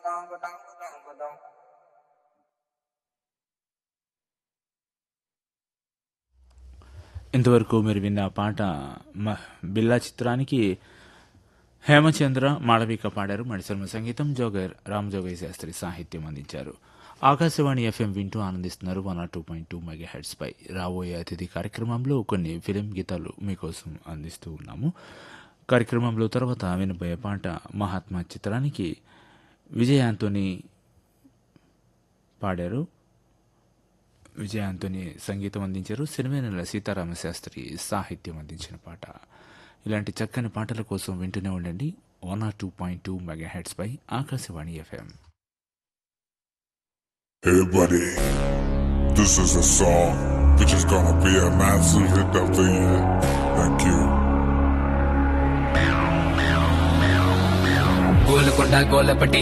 ఇంతవరకు మీరు విన్న పాట మ- బిల్లా చిత్రానికి హేమచంద్ర మాళవిక పాడారు మణిశర్మ సంగీతం జోగర్ రామజోగయ్య శాస్త్రి సాహిత్యం అందించారు ఆకాశవాణి ఎఫ్ఎం వింటూ ఆనందిస్తున్నారు one R two point two megahertz పై రాబోయే అతిథి కార్యక్రమంలో కొన్ని ఫిలిం గీతాలు మీకోసం అందిస్తూ ఉన్నాము కార్యక్రమంలో తర్వాత వినబోయే పాట మహాత్మా చిత్రానికి విజయ్ ఆంటోనీ పాడారు విజయ్ ఆంటోనీ సంగీతం అందించారు సిరివేనెల సీతారామ శాస్త్రి సాహిత్యం అందించిన పాట ఇలాంటి చక్కని పాటల కోసం వింటూనే ఉండండి one R two point two megahertz పై Akashvani FM Hey buddy, this is a song which is gonna be a massive hit of the year. Thank you. Golconda గోలపట్టి